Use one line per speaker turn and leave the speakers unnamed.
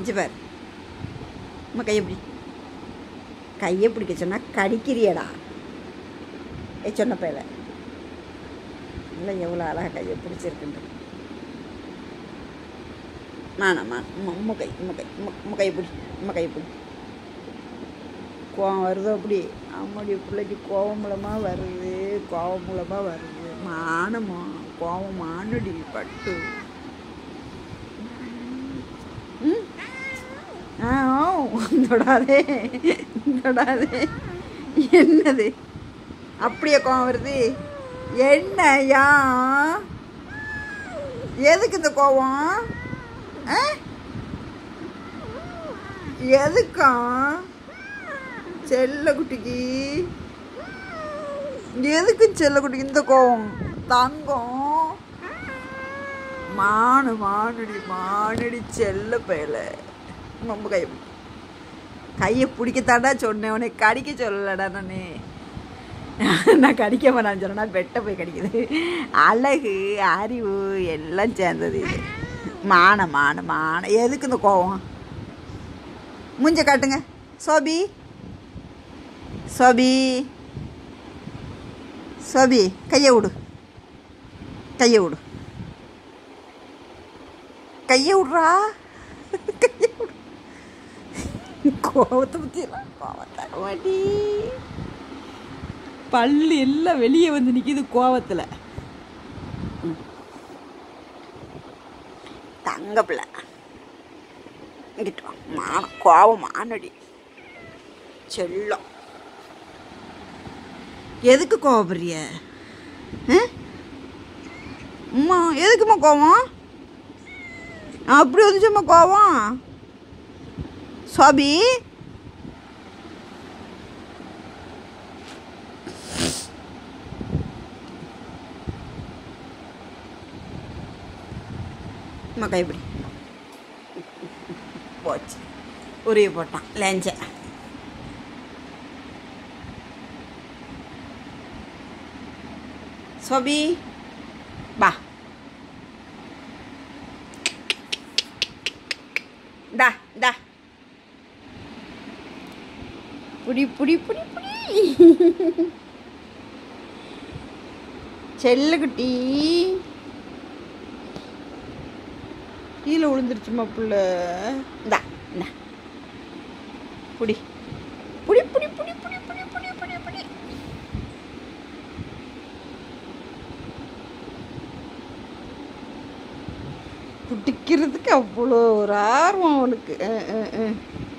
இஞ்சி பார் அம்மா கையை பிடி கையை பிடிக்க சொன்னால் கடிக்கிறியடா ஏ சொன்ன பையல இல்லை எவ்வளோ அழகாக கையை பிடிச்சிருக்குன்ட்டு மானம்மா உம்மா கை உம்மா கை உம்மா கையை பிடி உம்மா கையை பிடி கோவம் வருதோ அப்படி அம்மாடி பிள்ளைக்கு கோவம் மூலமாக வருது கோவம் மூலமாக வருது மானமா கோவம் மானடி பட்டு ம் ஆ ஓ, தொடாதே தொடாதே என்னது அப்படியே கோவம் வருது என்னையா எதுக்கு இந்த கோவம் ஆ எதுக்கா செல்லக்குட்டிக்கு எதுக்கு செல்லக்குட்டிக்கு இந்த கோவம் தங்கம் மானு மானடி மானடி செல்ல பயல ரொம்ப கை கையை பிடிக்கத்தாண்டா சொன்னேன் உனக்கு கடிக்க சொல்லலடா நானே நான் கடிக்க வேணான்னு சொன்னா வெட்ட போய் கடிக்குது அழகு அறிவு எல்லாம் சேர்ந்தது இது மான மான மான எதுக்கு இந்த கோவம் மூஞ்ச காட்டுங்க சோபி சோபி சோபி கையை விடு கையை விடு கையை விட்றா கையை விடு கோவத்தை பற்றியெல்லாம் கோவத்தை வாடி பல்லு எல்லாம் வெளியே வந்து நிற்கிது கோவத்தில் தங்க பிள்ளை இங்கிட்டு வா மான கோவம் மானடி செல்லம் எதுக்கு கோவப்படுறிய ஆ? அம்மா எதுக்கும்மா கோவம் அப்படி வந்துச்சும்மா கோவம் சோபி அம்மா கைப்பிடி போச்சு உருவி போட்டான் லேஞ்ச சோபி பா டா டா புடி புடி புடி புடி செல்லக்குட்டி கீழே விழுந்துருச்சுமா புள்ள இந்தா இந்தா புடி புடி புடி புடி புடி புடி புடி புடி புடி பிடிக்கிறதுக்கு அவ்வளோ ஒரு ஆர்வம் அவனுக்கு அஹ், அஹ், அஹ்.